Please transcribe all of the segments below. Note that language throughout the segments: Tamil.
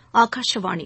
ஆகாஷவாணி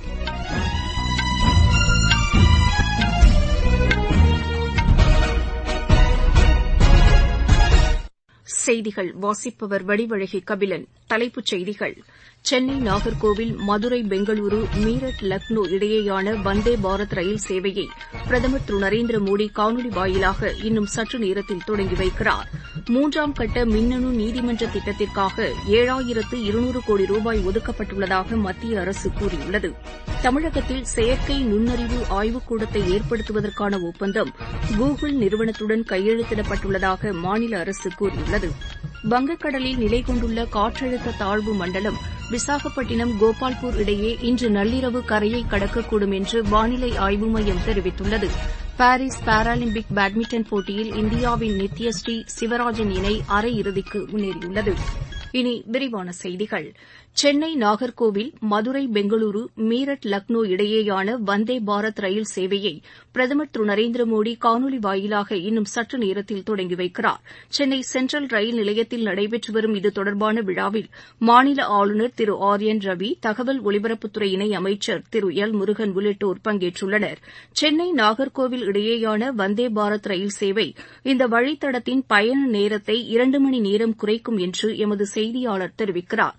செய்திகள் வாசிப்பவர் வடிவழகி கபிலன் தலைப்புச் செய்திகள் சென்னை நாகர்கோவில் மதுரை பெங்களூரு மீரட் லக்னோ இடையேயான வந்தே பாரத் ரயில் சேவையை பிரதமர் திரு நரேந்திர மோடி காணொலி வாயிலாக இன்னும் சற்று நேரத்தில் தொடங்கி வைக்கிறார் மூன்றாம் கட்ட மின்னணு நீதிமன்ற திட்டத்திற்காக ஏழாயிரத்து இருநூறு கோடி ரூபாய் ஒதுக்கப்பட்டுள்ளதாக மத்திய அரசு கூறியுள்ளது தமிழகத்தில் செயற்கை நுண்ணறிவு ஆய்வுக்கூடத்தை ஏற்படுத்துவதற்கான ஒப்பந்தம் கூகுள் நிறுவனத்துடன் கையெழுத்திடப்பட்டுள்ளதாக மாநில அரசு கூறியுள்ளது வங்கக்கடலில் நிலை கொண்டுள்ள காற்றழுத்த தாழ்வு மண்டலம் விசாகப்பட்டினம் கோபால்பூர் இடையே இன்று நள்ளிரவு கரையை கடக்கக்கூடும் என்று வானிலை ஆய்வு மையம் தெரிவித்துள்ளது பாரிஸ் பாராலிம்பிக் பேட்மிண்டன் போட்டியில் இந்தியாவின் நித்யஸ்ரீ சிவராஜன் இணை அரையிறுதிக்கு முன்னேறியுள்ளது இனி விரிவான செய்திகள் சென்னை நாகர்கோவில் மதுரை பெங்களூரு மீரட் லக்னோ இடையேயான வந்தே பாரத் ரயில் சேவையை பிரதமர் திரு நரேந்திர மோடி காணொலி வாயிலாக இன்னும் சற்று நேரத்தில் தொடங்கி வைக்கிறார் சென்னை சென்ட்ரல் ரயில் நிலையத்தில் நடைபெற்று வரும் இது தொடர்பான விழாவில் மாநில ஆளுநர் திரு ஆர் என் ரவி தகவல் ஒலிபரப்புத்துறை இணை அமைச்சர் திரு எல் முருகன் உள்ளிட்டோர் பங்கேற்றுள்ளனர் சென்னை நாகர்கோவில் இடையேயான வந்தே பாரத் ரயில் சேவை இந்த வழித்தடத்தின் பயண நேரத்தை இரண்டு மணி நேரம் குறைக்கும் என்று எமது செய்தியாளர் தெரிவிக்கிறார்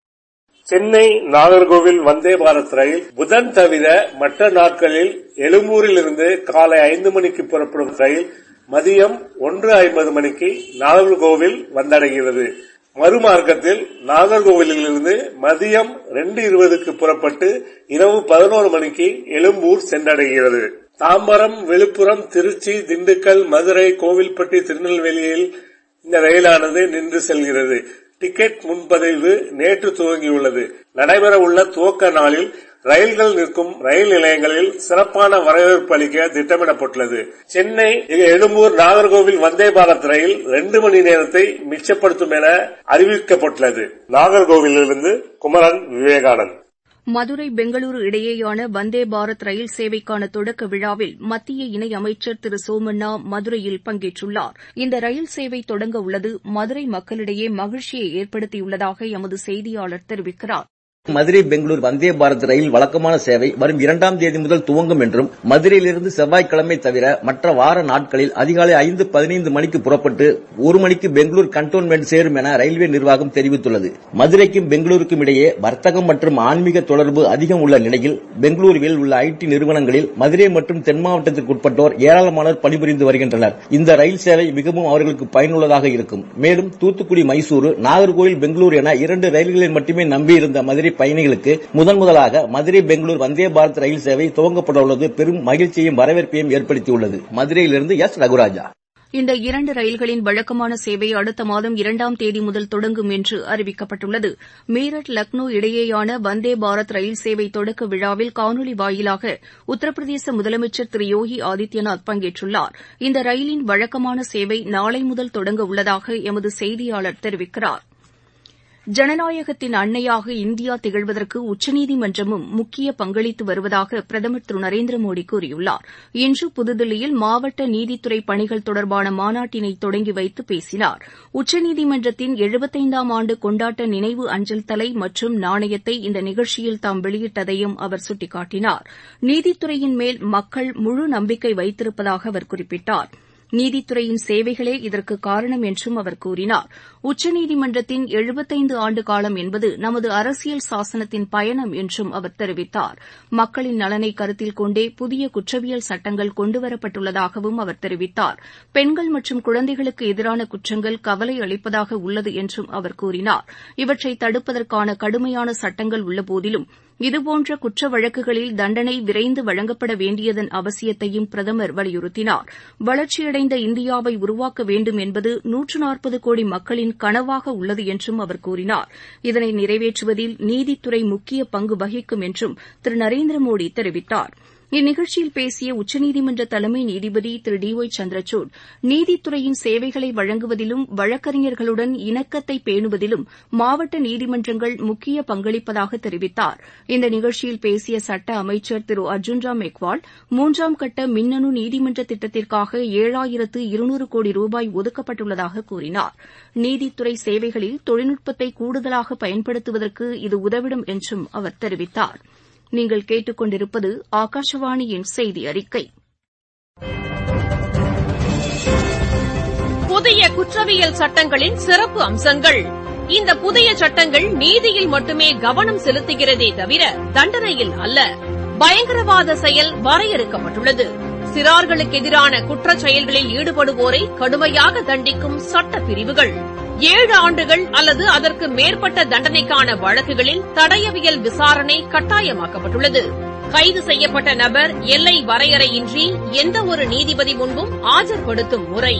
சென்னை நாகர்கோவில் வந்தே பாரத் ரயில் புதன் தவிர மற்ற நாட்களில் எழும்பூரில் இருந்து காலை ஐந்து மணிக்கு புறப்படும் ரயில் மதியம் ஒன்று ஐம்பது மணிக்கு நாகர்கோவில் வந்தடைகிறது மறுமார்க்கத்தில் நாகர்கோவிலிருந்து மதியம் ரெண்டு இருபதுக்கு புறப்பட்டு இரவு பதினோரு மணிக்கு எழும்பூர் சென்றடைகிறது தாம்பரம் விழுப்புரம் திருச்சி திண்டுக்கல் மதுரை கோவில்பட்டி திருநெல்வேலியில் இந்த ரயிலானது நின்று செல்கிறது டிக்கெட் முன்பதிவு நேற்று துவங்கியுள்ளது நடைபெறவுள்ள துவக்க நாளில் ரயில்கள் நிற்கும் ரயில் நிலையங்களில் சிறப்பான வரவேற்பு அளிக்க திட்டமிடப்பட்டுள்ளது சென்னை எழும்பூர் நாகர்கோவில் வந்தே பாரத் ரயில் இரண்டு மணி நேரத்தை மிச்சப்படுத்தும் என அறிவிக்கப்பட்டுள்ளது நாகர்கோவிலிருந்து குமரன் விவேகானந்த் மதுரை பெங்களூரு இடையேயான வந்தே பாரத் ரயில் சேவைக்கான தொடக்க விழாவில் மத்திய இணையமைச்சர் திரு சோமண்ணா மதுரையில் பங்கேற்றுள்ளார் இந்த ரயில் சேவை தொடங்க உள்ளது மதுரை மக்களிடையே மகிழ்ச்சியை ஏற்படுத்தியுள்ளதாக எமது செய்தியாளர் தெரிவிக்கிறார் மதுரை பெங்களூர் வந்தே பாரத் ரயில் வழக்கமான சேவை வரும் இரண்டாம் தேதி முதல் துவங்கும் என்றும் மதுரையிலிருந்து செவ்வாய்க்கிழமை தவிர மற்ற வார நாட்களில் அதிகாலை ஐந்து பதினைந்து மணிக்கு புறப்பட்டு ஒரு மணிக்கு பெங்களூர் கண்டோன்மெண்ட் சேரும் என ரயில்வே நிர்வாகம் தெரிவித்துள்ளது மதுரைக்கும் பெங்களூருக்கும் இடையே வர்த்தகம் மற்றும் ஆன்மீக தொடர்பு அதிகம் உள்ள நிலையில் பெங்களூருவில் உள்ள ஐடி நிறுவனங்களில் மதுரை மற்றும் தென் மாவட்டத்திற்கு உட்பட்டோர் ஏராளமானோர் பணிபுரிந்து வருகின்றனர் இந்த ரயில் சேவை மிகவும் அவர்களுக்கு பயனுள்ளதாக இருக்கும் மேலும் தூத்துக்குடி மைசூரு நாகர்கோவில் பெங்களூரு என இரண்டு ரயில்களை மட்டுமே நம்பியிருந்த மதுரை பயணிகளுக்கு முதன் முதலாக மதுரை பெங்களூர் வந்தே பாரத் ரயில் சேவை துவங்கப்பட உள்ளது பெரும் மகிழ்ச்சியையும் வரவேற்பையும் ஏற்படுத்தியுள்ளது மதுரையிலிருந்து எஸ் ரகுராஜா இந்த இரண்டு ரயில்களின் வழக்கமான சேவை அடுத்த மாதம் இரண்டாம் தேதி முதல் தொடங்கும் என்று அறிவிக்கப்பட்டுள்ளது மீரட் லக்னோ இடையேயான வந்தே பாரத் ரயில் சேவை தொடக்க விழாவில் காணொலி வாயிலாக உத்தரப்பிரதேச முதலமைச்சர் திரு யோகி ஆதித்யநாத் பங்கேற்றுள்ளார் இந்த ரயிலின் வழக்கமான சேவை நாளை முதல் தொடங்க உள்ளதாக எமது செய்தியாளர் தெரிவிக்கிறார் ஜனநாயகத்தின் அன்னையாக இந்தியா திகழ்வதற்கு உச்சநீதிமன்றமும் முக்கிய பங்களித்து வருவதாக பிரதமர் திரு நரேந்திர மோடி கூறியுள்ளார் இன்று புதுதில்லியில் மாவட்ட நீதித்துறை பணிகள் தொடர்பான மாநாட்டினை தொடங்கி வைத்து பேசினார் உச்சநீதிமன்றத்தின் எழுபத்தைந்தாம் ஆண்டு கொண்டாட்ட நினைவு அஞ்சல் தலை மற்றும் நாணயத்தை இந்த நிகழ்ச்சியில் தாம் வெளியிட்டதையும் அவர் சுட்டிக்காட்டினார் நீதித்துறையின் மேல் மக்கள் முழு நம்பிக்கை வைத்திருப்பதாக அவர் குறிப்பிட்டார் நீதித்துறையின் சேவைகளே இதற்கு காரணம் என்றும் அவர் கூறினார் உச்சநீதிமன்றத்தின் எழுபத்தைந்து ஆண்டு காலம் என்பது நமது அரசியல் சாசனத்தின் பயணம் என்றும் அவர் தெரிவித்தார் மக்களின் நலனை கருத்தில் கொண்டே புதிய குற்றவியல் சட்டங்கள் கொண்டுவரப்பட்டுள்ளதாகவும் அவர் தெரிவித்தார் பெண்கள் மற்றும் குழந்தைகளுக்கு எதிரான குற்றங்கள் கவலை அளிப்பதாக உள்ளது என்றும் அவர் கூறினார் இவற்றை தடுப்பதற்கான கடுமையான சட்டங்கள் உள்ளபோதிலும் இதுபோன்ற குற்ற வழக்குகளில் தண்டனை விரைந்து வழங்கப்பட வேண்டியதன் அவசியத்தையும் பிரதமர் வலியுறுத்தினார் வளர்ச்சியடைந்த இந்தியாவை உருவாக்க வேண்டும் என்பது நூற்று நாற்பது கோடி மக்களின் கனவாக உள்ளது என்றும் அவர் கூறினார் இதனை நிறைவேற்றுவதில் நீதித்துறை முக்கிய பங்கு வகிக்கும் என்றும் திரு நரேந்திர மோடி தெரிவித்தார் இந்நிகழ்ச்சியில் பேசிய உச்சநீதிமன்ற தலைமை நீதிபதி திரு டி ஒய் சந்திரசூட் நீதித்துறையின் சேவைகளை வழங்குவதிலும் வழக்கறிஞர்களுடன் இணக்கத்தை பேணுவதிலும் மாவட்ட நீதிமன்றங்கள் முக்கிய பங்களிப்பதாக தெரிவித்தார் இந்த நிகழ்ச்சியில் பேசிய சட்ட அமைச்சர் திரு அர்ஜுன்ராம் மெக்வால் மூன்றாம் கட்ட மின்னணு நீதிமன்ற திட்டத்திற்காக ஏழாயிரத்து இருநூறு கோடி ரூபாய் ஒதுக்கப்பட்டுள்ளதாக கூறினார் நீதித்துறை சேவைகளில் தொழில்நுட்பத்தை கூடுதலாக பயன்படுத்துவதற்கு இது உதவிடும் என்றும் அவர் தெரிவித்தார் நீங்கள் கேட்டுக்கொண்டிருப்பது ஆகாஷவாணியின் செய்தி அறிக்கை புதிய குற்றவியல் சட்டங்களின் சிறப்பு அம்சங்கள் இந்த புதிய சட்டங்கள் நீதியில் மட்டுமே கவனம் செலுத்துகிறதே தவிர தண்டனையில் அல்ல பயங்கரவாத செயல் வரையறுக்கப்பட்டுள்ளது சிறார்களுக்கு எதிரான குற்றச் செயல்களில் ஈடுபடுவோரை கடுமையாக தண்டிக்கும் சட்ட பிரிவுகள் ஏழு ஆண்டுகள் அல்லது அதற்கு மேற்பட்ட தண்டனைக்கான வழக்குகளில் தடயவியல் விசாரணை கட்டாயமாக்கப்பட்டுள்ளது கைது செய்யப்பட்ட நபர் எல்லை வரையறையின்றி எந்தவொரு நீதிபதி முன்பும் ஆஜர்படுத்தும் முறை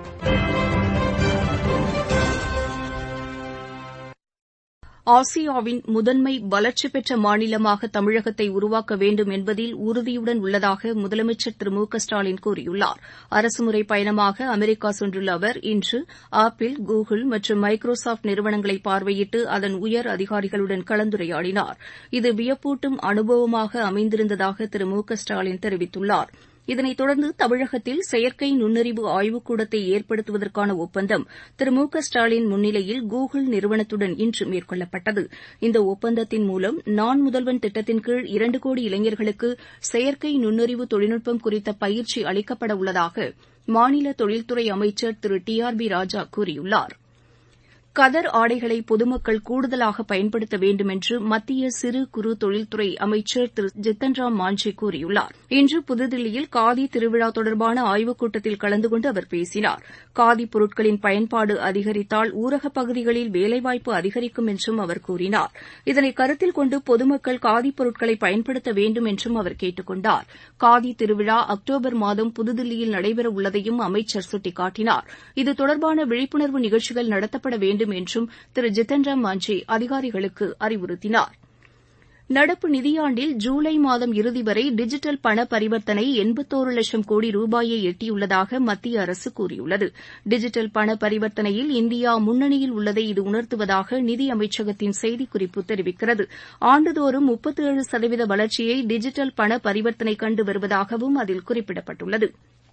ஆசியாவின் முதன்மை வளர்ச்சி பெற்ற மாநிலமாக தமிழகத்தை உருவாக்க வேண்டும் என்பதில் உறுதியுடன் உள்ளதாக முதலமைச்சர் திரு மு க ஸ்டாலின் கூறியுள்ளார் அரசுமுறை பயணமாக அமெரிக்கா சென்றுள்ள அவர் இன்று ஆப்பிள் கூகுள் மற்றும் மைக்ரோசாப்ட் நிறுவனங்களை பார்வையிட்டு அதன் உயர் அதிகாரிகளுடன் கலந்துரையாடினார் இது வியப்பூட்டும் அனுபவமாக அமைந்திருந்ததாக திரு மு க ஸ்டாலின் தெரிவித்துள்ளாா் இதனைத் தொடர்ந்து தமிழகத்தில் செயற்கை நுண்ணறிவு ஆய்வுக்கூடத்தை ஏற்படுத்துவதற்கான ஒப்பந்தம் திரு மு க ஸ்டாலின் முன்னிலையில் கூகுள் நிறுவனத்துடன் இன்று மேற்கொள்ளப்பட்டது இந்த ஒப்பந்தத்தின் மூலம் நான் முதல்வன் திட்டத்தின் கீழ் இரண்டு கோடி இளைஞர்களுக்கு செயற்கை நுண்ணறிவு தொழில்நுட்பம் குறித்த பயிற்சி அளிக்கப்பட உள்ளதாக மாநில தொழில்துறை அமைச்சர் திரு டி ஆர் பி ராஜா கூறியுள்ளார் கதர் ஆடைகளை பொதுமக்கள் கூடுதலாக பயன்படுத்த வேண்டும் என்று மத்திய சிறு குறு தொழில்துறை அமைச்சர் திரு ஜித்தன்ராம் மாஞ்சி கூறியுள்ளார் இன்று புதுதில்லியில் காதி திருவிழா தொடர்பான ஆய்வுக் கூட்டத்தில் கலந்து கொண்டு அவர் பேசினார் காதி பொருட்களின் பயன்பாடு அதிகரித்தால் ஊரகப் பகுதிகளில் வேலைவாய்ப்பு அதிகரிக்கும் என்றும் அவர் கூறினார் இதனை கருத்தில் கொண்டு பொதுமக்கள் காதி பொருட்களை பயன்படுத்த வேண்டும் என்றும் அவர் கேட்டுக் கொண்டார் காதி திருவிழா அக்டோபர் மாதம் புதுதில்லியில் நடைபெற உள்ளதையும் அமைச்சர் சுட்டிக்காட்டினார் இது தொடர்பான விழிப்புணர்வு நிகழ்ச்சிகள் நடத்தப்பட வேண்டும் வேண்டும் என்றும் திரு ஜித்தன் ராம் மாஞ்சி அதிகாரிகளுக்கு அறிவுறுத்தினார் நடப்பு நிதியாண்டில் ஜூலை மாதம் இறுதி வரை டிஜிட்டல் பண பரிவர்த்தனை எண்பத்தோரு லட்சம் கோடி ரூபாயை எட்டியுள்ளதாக மத்திய அரசு கூறியுள்ளது டிஜிட்டல் பண பரிவர்த்தனையில் இந்தியா முன்னணியில் உள்ளதை இது உணர்த்துவதாக நிதி அமைச்சகத்தின் செய்திக்குறிப்பு தெரிவிக்கிறது ஆண்டுதோறும் முப்பத்தேழு சதவீத வளர்ச்சியை டிஜிட்டல் பண பரிவர்த்தனை கண்டு வருவதாகவும் அதில் குறிப்பிடப்பட்டுள்ளது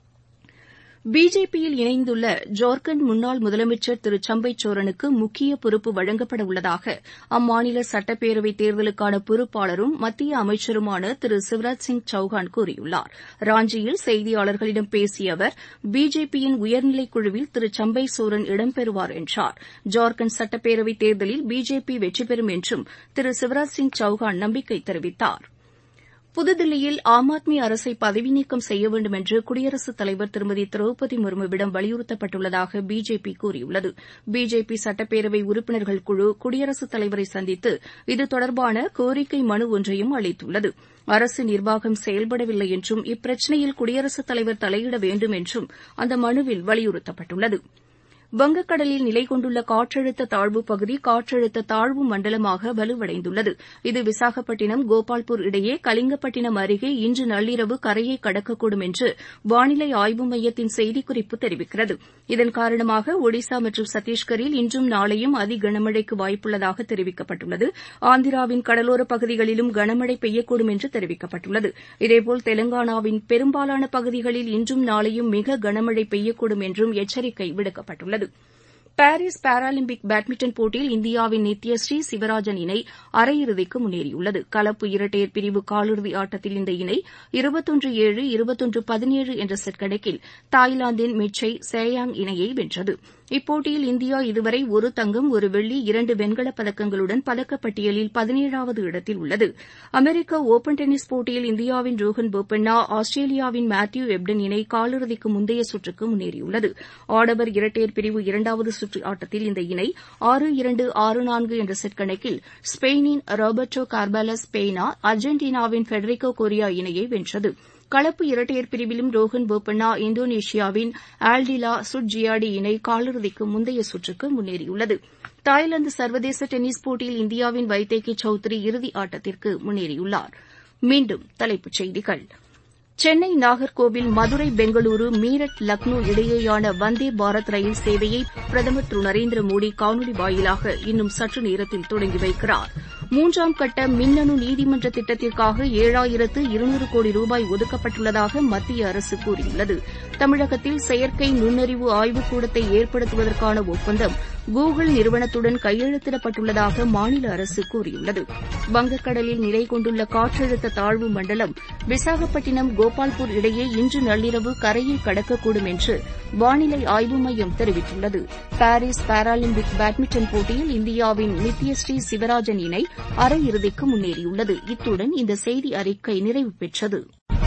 பிஜேபியில் இணைந்துள்ள ஜார்க்கண்ட் முன்னாள் முதலமைச்சர் திரு சம்பை சோரனுக்கு முக்கிய பொறுப்பு வழங்கப்பட உள்ளதாக அம்மாநில சட்டப்பேரவைத் தேர்தலுக்கான பொறுப்பாளரும் மத்திய அமைச்சருமான திரு சிவராஜ் சிங் சௌஹான் கூறியுள்ளார் ராஞ்சியில் செய்தியாளர்களிடம் பேசிய அவர் பிஜேபியின் உயர்நிலைக் குழுவில் திரு சம்பை சோரன் இடம்பெறுவார் என்றார் ஜார்க்கண்ட் சட்டப்பேரவைத் தேர்தலில் பிஜேபி வெற்றி பெறும் என்றும் திரு சிவராஜ் சிங் சௌஹான் நம்பிக்கை தெரிவித்தாா் புதுதில்லியில் ஆம் ஆத்மி அரசை பதவி நீக்கம் செய்ய வேண்டும் என்று குடியரசுத் தலைவர் திருமதி திரௌபதி முர்முவிடம் வலியுறுத்தப்பட்டுள்ளதாக பிஜேபி கூறியுள்ளது பிஜேபி சட்டப்பேரவை உறுப்பினர்கள் குழு குடியரசுத் தலைவரை சந்தித்து இது தொடர்பான கோரிக்கை மனு ஒன்றையும் அளித்துள்ளது அரசு நிர்வாகம் செயல்படவில்லை என்றும் இப்பிரச்சினையில் குடியரசுத் தலைவர் தலையிட வேண்டும் என்றும் அந்த மனுவில் வலியுறுத்தப்பட்டுள்ளது வங்கக்கடலில் நிலை கொண்டுள்ள காற்றழுத்த தாழ்வுப் பகுதி காற்றழுத்த தாழ்வு மண்டலமாக வலுவடைந்துள்ளது இது விசாகப்பட்டினம் கோபால்பூர் இடையே கலிங்கப்பட்டினம் அருகே இன்று நள்ளிரவு கரையை கடக்கக்கூடும் என்று வானிலை ஆய்வு மையத்தின் செய்திக்குறிப்பு தெரிவிக்கிறது இதன் காரணமாக ஒடிசா மற்றும் சத்தீஸ்கரில் இன்றும் நாளையும் அதி கனமழைக்கு வாய்ப்புள்ளதாக தெரிவிக்கப்பட்டுள்ளது ஆந்திராவின் கடலோரப் பகுதிகளிலும் கனமழை பெய்யக்கூடும் என்று தெரிவிக்கப்பட்டுள்ளது இதேபோல் தெலங்கானாவின் பெரும்பாலான பகுதிகளில் இன்றும் நாளையும் மிக கனமழை பெய்யக்கூடும் என்றும் எச்சரிக்கை விடுக்கப்பட்டுள்ளது பாரீஸ் பாராலிம்பிக் பேட்மிண்டன் போட்டியில் இந்தியாவின் நித்யஸ்ரீ சிவராஜன் இணை அரையிறுதிக்கு முன்னேறியுள்ளது கலப்பு இரட்டையர் பிரிவு காலிறுதி ஆட்டத்தில் இந்த இணை இருபத்தொன்று ஏழு இருபத்தொன்று பதினேழு என்ற செட் கணக்கில் தாய்லாந்தின் மிச்சை சேயாங் இணையை வென்றது இப்போட்டியில் இந்தியா இதுவரை ஒரு தங்கம் ஒரு வெள்ளி இரண்டு வெண்கலப் பதக்கங்களுடன் பதக்கப்பட்டியலில் பதினேழாவது இடத்தில் உள்ளது அமெரிக்க ஒபன் டென்னிஸ் போட்டியில் இந்தியாவின் ரோஹன் போபண்ணா ஆஸ்திரேலியாவின் மேத்யூ எப்டன் இணை காலிறுதிக்கு முந்தைய சுற்றுக்கு முன்னேறியுள்ளது ஆடவர் இரட்டையர் பிரிவு இரண்டாவது சுற்று ஆட்டத்தில் இந்த இணை ஆறு இரண்டு ஆறு நான்கு என்ற செட் கணக்கில் ஸ்பெயினின் ராபர்டோ கார்பாலஸ் பெய்னா அர்ஜென்டினாவின் ஃபெடரிகோ கொரியா இணையை வென்றது கலப்பு இரட்டையர் பிரிவிலும் ரோஹன் போபண்ணா இந்தோனேஷியாவின் ஆல்டிலா சுட்ஜியாடி இணை காலிறுதிக்கு முந்தைய சுற்றுக்கு முன்னேறியுள்ளது தாய்லாந்து சர்வதேச டென்னிஸ் போட்டியில் இந்தியாவின் வைத்தேகி சௌத்ரி இறுதி ஆட்டத்திற்கு முன்னேறியுள்ளார் மீண்டும் தலைப்புச் செய்திகள் சென்னை நாகர்கோவில் மதுரை பெங்களூரு மீரட் லக்னோ இடையேயான வந்தே பாரத் ரயில் சேவையை பிரதமர் திரு நரேந்திர மோடி காணொலி வாயிலாக இன்னும் சற்று நேரத்தில் தொடங்கி வைக்கிறார் மூன்றாம் கட்ட மின்னணு நீதிமன்ற திட்டத்திற்காக ஏழாயிரத்து இருநூறு கோடி ரூபாய் ஒதுக்கப்பட்டுள்ளதாக மத்திய அரசு கூறியுள்ளது தமிழகத்தில் செயற்கை நுண்ணறிவு ஆய்வுக்கூடத்தை ஏற்படுத்துவதற்கான ஒப்பந்தம் கூகுள் நிறுவனத்துடன் கையெழுத்திடப்பட்டுள்ளதாக மாநில அரசு கூறியுள்ளது வங்கக்கடலில் நிலை கொண்டுள்ள காற்றழுத்த தாழ்வு மண்டலம் விசாகப்பட்டினம் கோபால்பூர் இடையே இன்று நள்ளிரவு கரையை கடக்கக்கூடும் என்று வானிலை ஆய்வு மையம் தெரிவித்துள்ளது பாரிஸ் பாராலிம்பிக் பேட்மிண்டன் போட்டியில் இந்தியாவின் நித்யஸ்ரீ சிவராஜன் இணை அரையிறுதிக்கு முன்னேறியுள்ளது இத்துடன் இந்த செய்தி அறிக்கை நிறைவு பெற்றது